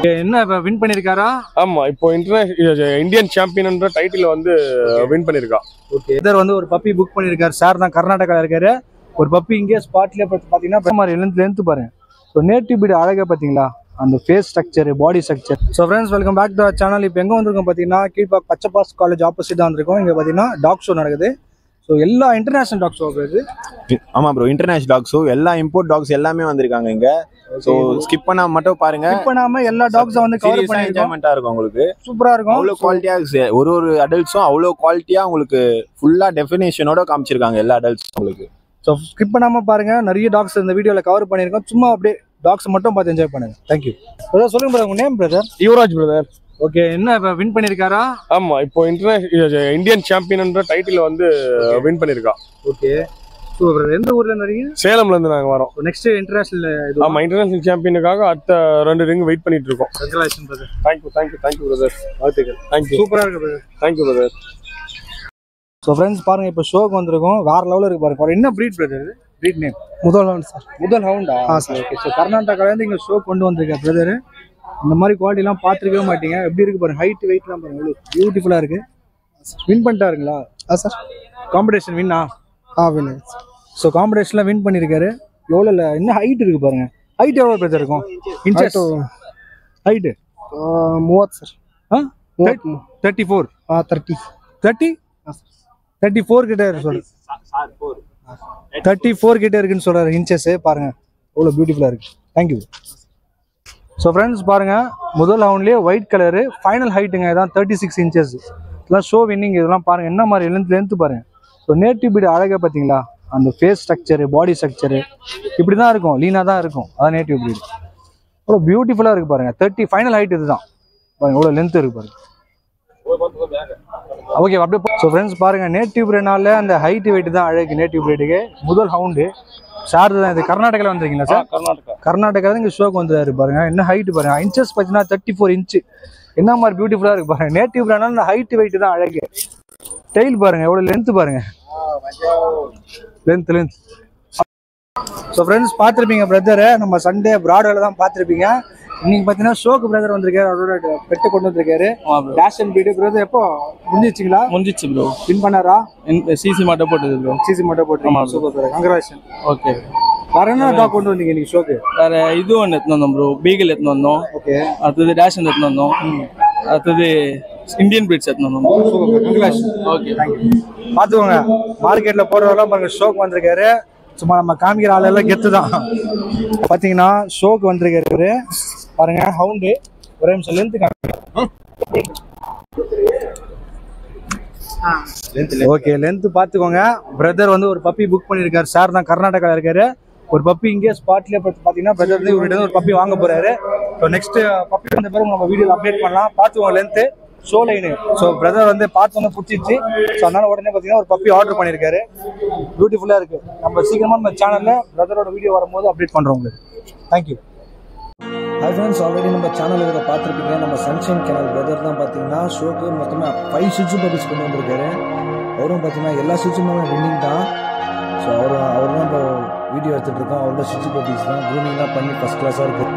என்ன இப்ப வின் பண்ணிருக்காரா ஆமா இப்போ இன்டர்நேஷனல் இந்தியன் சாம்பியன்ன்ற டைட்டில் வந்து வின் பண்ணிருக்கா ஓகே இதர் வந்து ஒரு பப்பி புக் பண்ணிருக்காரு சார் தான் கர்நாடகால இருக்காரு ஒரு பப்பி இங்கே ஸ்பாட்லயே பாத்தீங்கன்னா மாதிரி லென்த் லென்த் பாருங்க ஸோ நேட்டிவ் பீடு அழகா பாத்தீங்களா அந்த face structure body structure so friends welcome back to channel இப்போ எங்கே வந்திருக்கோம் பார்த்தீங்கன்னா கீழ்பாக் பச்சைப்பாஸ் காலேஜ் ஆப்போசிட் தான் வந்திருக்கோம் இங்கே பார்த்தீங்கன்னா டாக் ஷோ நடக்குது ஸோ எல்லா இன்டர்நேஷனல் டாக் ஷோ இது ஆமா ப்ரோ இன்டர்நேஷனல் டாக்ஸோ எல்லா இம்போர்ட் டாக்ஸ் எல்லாமே வந்திருக்காங்க இங்க சோ ஸ்கிப் பண்ணாம மட்டும் பாருங்க ஸ்கிப் பண்ணாம எல்லா டாக்ஸும் வந்து கவர் சீரியஸா பண்ணிருக்கோம் என்ஜாய்மெண்டா இருக்கும் உங்களுக்கு சூப்பரா இருக்கும் அவ்வளவு குவாலிட்டியா ஒரு ஒரு அடல்ட்ஸும் அவ்வளவு குவாலிட்டியா உங்களுக்கு ஃபுல்லா டெஃபினேஷனோட காமிச்சிருக்காங்க எல்லா அடல்ட்ஸ் உங்களுக்கு ஸோ ஸ்கிப் பண்ணாம பாருங்க நிறைய டாக்ஸ் இந்த வீடியோல கவர் பண்ணியிருக்கோம் சும்மா அப்படியே டாக்ஸ் மட்டும் பார்த்து என்ஜாய் பண்ணுங்க தேங்க்யூ பிரதர் சொல்லுங்க பிரதர் உங்க name brother Yuvaraj brother okay என்ன இப்போ வின் பண்ணிருக்காரா ஆமா இப்போ இன்டர்நேஷனல் இந்தியன் சாம்பியன்ன்ற டைட்டில் வந்து வின் பண்ணிருக்கா ஓகே சூப்பர் பிரதர் எந்த ஊர்ல இருக்கீங்க சேலம்ல இருந்து நாங்க வரோம் நெக்ஸ்ட் இன்டர்நேஷனல் இது ஆமா இன்டர்நேஷனல் சாம்பியனுக்காக அடுத்த ரெண்டு ரிங் வெயிட் பண்ணிட்டு இருக்கோம் congratulation brother thank you thank you thank you brother வாழ்த்துக்கள் தேங்க்யூ சூப்பரா இருக்கு brother thank you brother so friends பாருங்க இப்போ ஷோக்கு வந்திருக்கோம் வேற லெவலில் இருக்கு பாருங்க பாருங்க. என்ன ப்ரீட் பிரதர் ப்ரீட் நேம் முதல் ரவுண்ட் சார் முதல் ஹவுண்டா ஆ, sir. ஓகே ஸோ கர்நாடகாலேருந்து இங்கே ஷோ கொண்டு வந்திருக்க பிரதர் இந்த மாதிரி குவாலிட்டிலாம் பார்த்துருக்கவே மாட்டீங்க எப்படி இருக்கு பாருங்க ஹைட் வெயிட்லாம் பாருங்க எவ்வளோ பியூட்டிஃபுல்லாக இருக்கு வின் பண்ணிட்டாருங்களா ஆ சார் காம்படிஷன் வின்னா ஆ வினய் ஸோ காம்படிஷனில் வின் பண்ணியிருக்காரு எவ்வளோ இல்லை இன்னும் ஹைட் இருக்கு பாருங்க ஹைட் எவ்வளோ பிரதர் இருக்கும் இன்ச்சஸ் ஹைட்டு ಮೂವತ್ತು ಸರ್ ஆ ಮೂವತ್ತು தேர்ட்டி ஃபோர் ಹಾಂ ತರ್ಟಿ தேர்ட்டி தேர்ட்டி ஃபோர் கிட்ட சொல்கிறேன் தேர்ட்டி ஃபோர் கிட்ட இருக்குன்னு சொல்கிறாரு இன்ச்சஸ் பாருங்க எவ்வளோ பியூட்டிஃபுல்லாக இருக்கு தேங்க்யூ ஸோ ஃப்ரெண்ட்ஸ் பாருங்க முதல் ரவுண்ட்லேயே ஒயிட் கலரு ஃபைனல் ஹைட்டுங்க இதான் தேர்ட்டி சிக்ஸ் இன்ச்சஸ் இதெல்லாம் ஷோ வின்னிங் இதெல்லாம் பாருங்க என்ன மாதிரி லென்த் லென்த் பாருங்க ஸோ நேட்டிவ் பீடு அழகா பார்த்தீங்களா அந்த ஃபேஸ் ஸ்ட்ரக்சரு பாடி ஸ்ட்ரக்சரு இப்படி தான் இருக்கும் லீனாக தான் இருக்கும் அதான் நேட்டிவ் பீடு அவ்வளோ பியூட்டிஃபுல்லாக இருக்கு பாருங்க தேர்ட்டி ஃபைனல் ஹைட் இதுதான் பாருங்க எவ்வளோ லென்த் இருக்கு பாருங்க ஓகே அப்படியே ஸோ ஃப்ரெண்ட்ஸ் பாருங்க நேட்டிவ் பிரேனால அந்த ஹைட் வெயிட் தான் அழகு நேட்டிவ் பிரேடுக்கு முதல் ஹவுண்டு சார் தான் இது கர்நாடகாவில் வந்திருக்கீங்களா சார் கர்நாடகா கர்நாடகாவில் இங்கே ஷோக்கு வந்தாரு பாருங்க என்ன ஹைட் பாருங்க இன்ச்சஸ் பார்த்தீங்கன்னா தேர்ட்டி ஃபோர் இன்ச்சு என்ன மாதிரி பியூட்டிஃபுல்லாக இருக்கு பாருங்க நேட்டிவ் பிரேனால அந்த ஹைட் வெயிட் தான் அழகு டெய்ல் பாருங்க எவ்வளோ லென்த் பாருங்க லென்த் லென்த் ஸோ ஃப்ரெண்ட்ஸ் பார்த்துருப்பீங்க பிரதரை நம்ம சண்டே ப்ராட்வேல தான் பார்த்துருப்பீங்க இன்னைக்கு பார்த்தீங்கன்னா ஷோக்கு பிரதர் வந்திருக்காரு அவரோட பெட்டு கொண்டு வந்திருக்காரு டேஷ் அண்ட் பீடு பிரதர் எப்போ முடிஞ்சிச்சிங்களா முடிஞ்சிச்சு ப்ரோ வின் பண்ணாரா சிசி மட்டும் போட்டது ப்ரோ சிசி மட்டும் போட்டு சூப்பர் பிரதர் கங்க்ராச்சுலேஷன் ஓகே வேற என்ன டாக் கொண்டு வந்தீங்க இன்னைக்கு ஷோக்கு வேற இது ஒன்று எடுத்துன்னு வந்தோம் ப்ரோ பீகிள் எடுத்துன்னு வந்தோம் ஓகே அடுத்தது டேஷன் எடுத்துன்னு வந்தோம் அடுத்தது இந்தியன் பிரீட்ஸ் எடுத்துன்னு வந்தோம் சூப்பர் கங்க்ராச்சுலேஷன் ஓகே பார்த்துக்கோங்க மார்க்கெட்டில் போடுறவரெல்லாம் பாருங்க ஷோக்கு வந்திருக்காரு சும்மா நம்ம காமிக்கிற ஆளெல்லாம் கெத்து தான் பார்த்தீங்கன்னா ஷோக்கு வந்திருக்காரு இவரு. பாருங்க ஹவுண்டு ஒரே நிமிஷம் லென்த்து ஓகே லென்த் பார்த்துக்கோங்க பிரதர் வந்து ஒரு பப்பி புக் பண்ணியிருக்காரு சார் தான் கர்நாடகாவில் இருக்காரு ஒரு பப்பி இங்கே ஸ்பாட்லேயே பார்த்தீங்கன்னா பிரதர் வந்து இவர்கிட்ட இருந்து ஒரு பப்பி வாங்க போறாரு ஸோ நெக்ஸ்ட் பப்பி வந்த பிறகு நம்ம வீடியோவில் அப்டேட் பண்ணலாம் பார்த்துக்கோங்க length show line so brother வந்து பார்த்தோன்னே பிடிச்சிச்சு ஸோ அதனால உடனே பார்த்தீங்கன்னா ஒரு பப்பி ஆர்டர் பண்ணியிருக்காரு பியூட்டிஃபுல்லாக இருக்கு நம்ம சீக்கிரமாக நம்ம சேனலில் பிரதரோட வீடியோ வரும்போது அப்டேட் பண்ணுறோம் உங்களுக்கு தேங்க்யூ ஹாய் ஃப்ரெண்ட்ஸ் ஆல்ரெடி நம்ம சேனலில் இதை பார்த்துருப்பீங்க நம்ம சன்ஷைன் கேனல் பிரதர் தான் பார்த்தீங்கன்னா ஷோக்கு மொத்தமாக ஃபைவ் சுவிட்ச் பபிஸ் கொண்டு வந்திருக்காரு அவரும் பார்த்தீங்கன்னா எல்லா சுவிட்சுமே வின்னிங் தான் ஸோ அவர் அவர் தான் இப்போ வீடியோ எடுத்துகிட்டு இருக்கோம் அவரோட சுவிட்ச் பபிஸ் தான் க்ரூமிங்லாம் பண்ணி ஃபஸ்ட் கிளாஸாக இருக்குது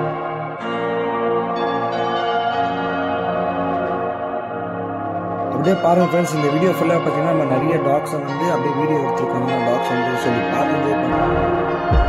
அப்படியே பாருங்க ஃப்ரெண்ட்ஸ் இந்த வீடியோ ஃபுல்லாக பார்த்தீங்கன்னா நம்ம நிறைய டாக்ஸை வந்து அப்படியே வீடியோ எடுத்துருக்கோம் டாக்ஸ் வந்து சொல்லி பார்த்து enjoy பண்ணுங்க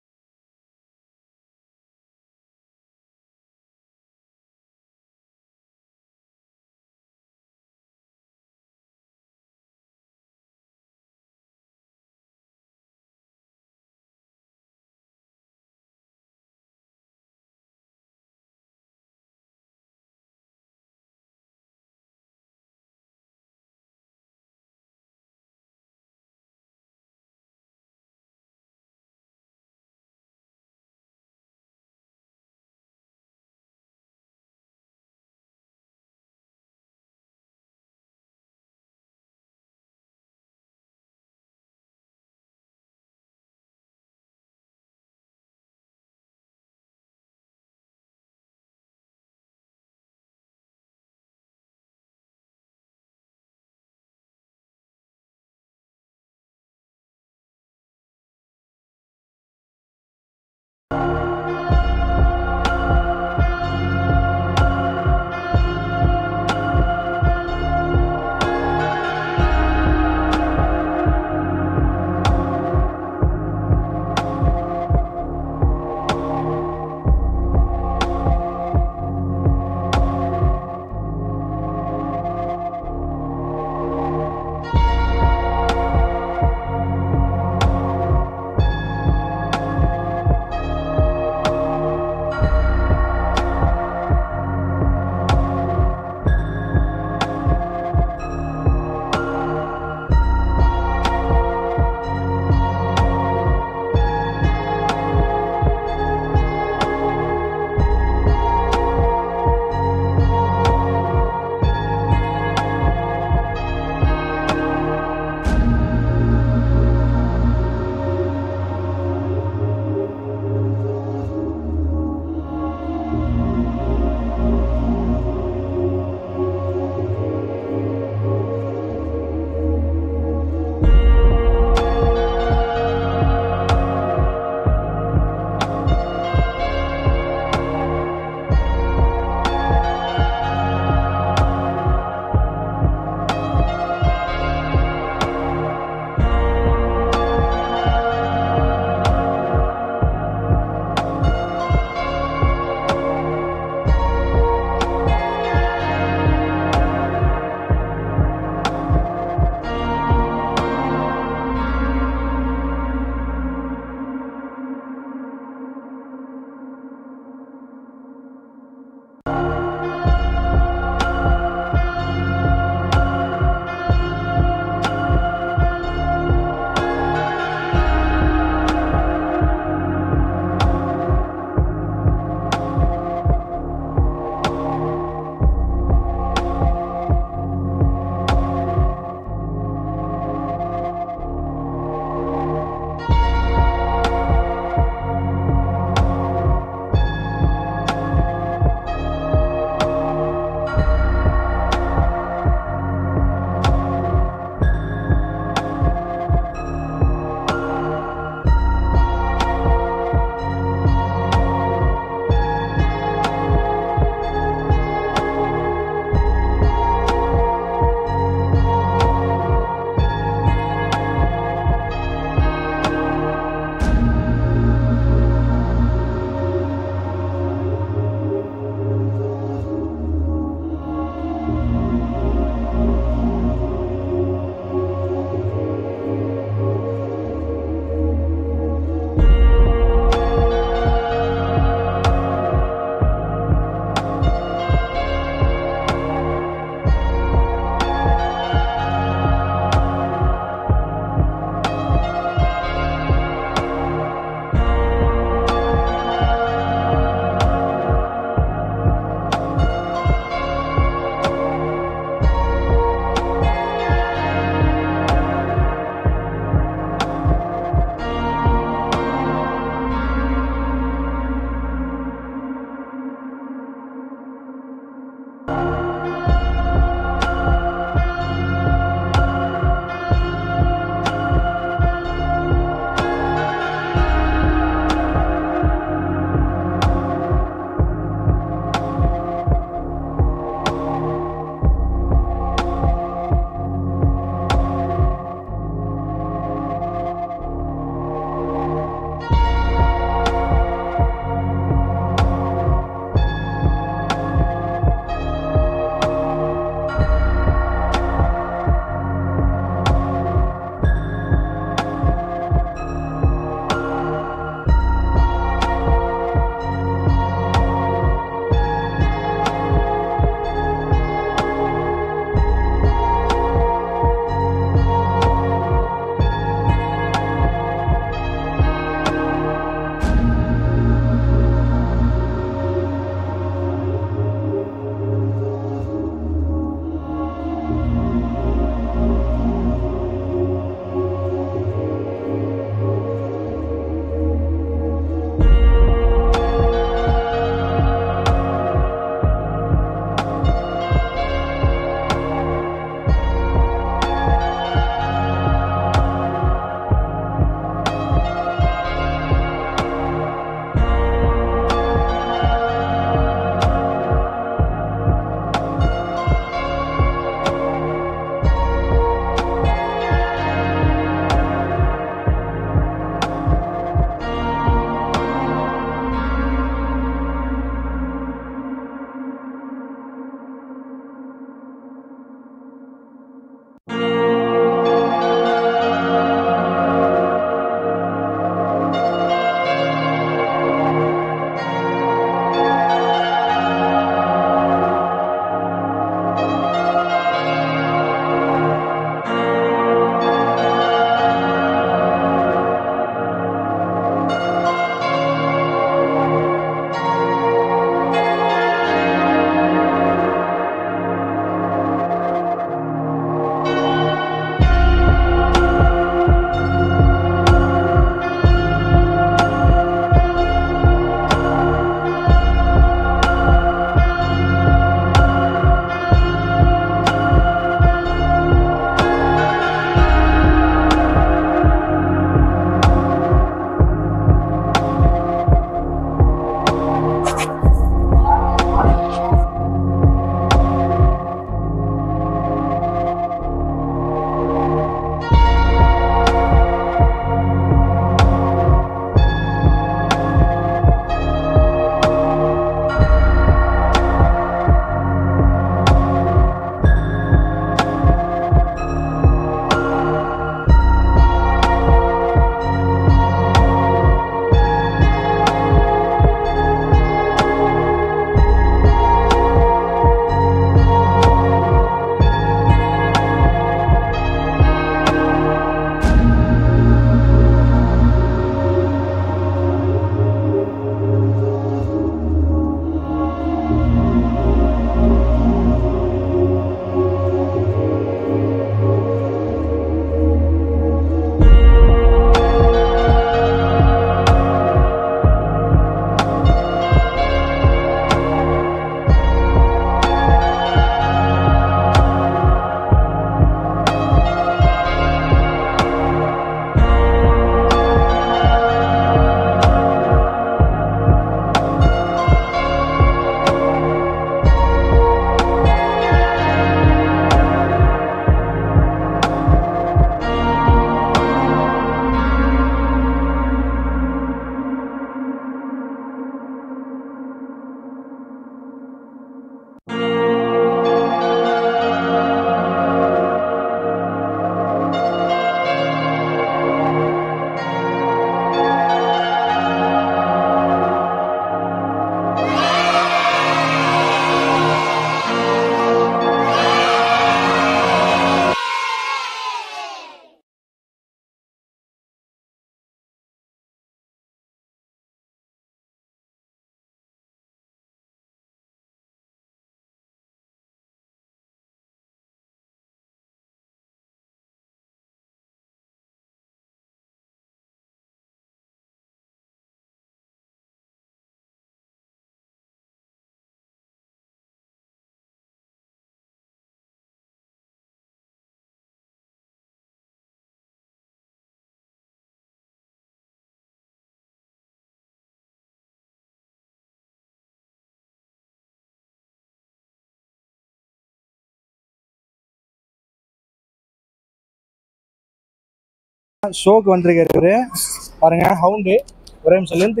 ஷோக்கு வந்திருக்காரு இவரு. பாருங்க ஹவுண்டு ஒரே நிமிஷம் லென்த்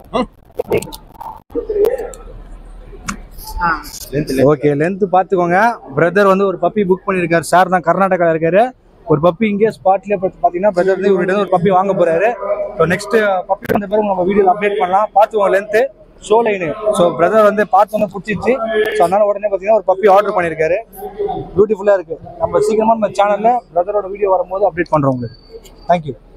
ஓகே லென்த் பார்த்துக்கோங்க பிரதர் வந்து ஒரு பப்பி புக் பண்ணியிருக்காரு சார் தான் கர்நாடகாவில் இருக்காரு ஒரு பப்பி இங்கே ஸ்பாட்லேயே பார்த்தீங்கன்னா பிரதர் வந்து இவர்கிட்ட இருந்து ஒரு பப்பி வாங்க போறாரு ஸோ நெக்ஸ்ட் பப்பி வந்த பிறகு நம்ம வீடியோவில் அப்டேட் பண்ணலாம் பார்த்துக்கோங்க length show line so brother வந்து பார்த்து வந்து பிடிச்சிச்சு ஸோ அதனால உடனே பார்த்தீங்கன்னா ஒரு பப்பி ஆர்டர் பண்ணியிருக்காரு பியூட்டிஃபுல்லாக இருக்கு நம்ம சீக்கிரமாக நம்ம சேனலில் பிரதரோட வீடியோ வரும்போது அப்டேட் பண்ணுறோம் உங்களுக்கு தேங்க்யூ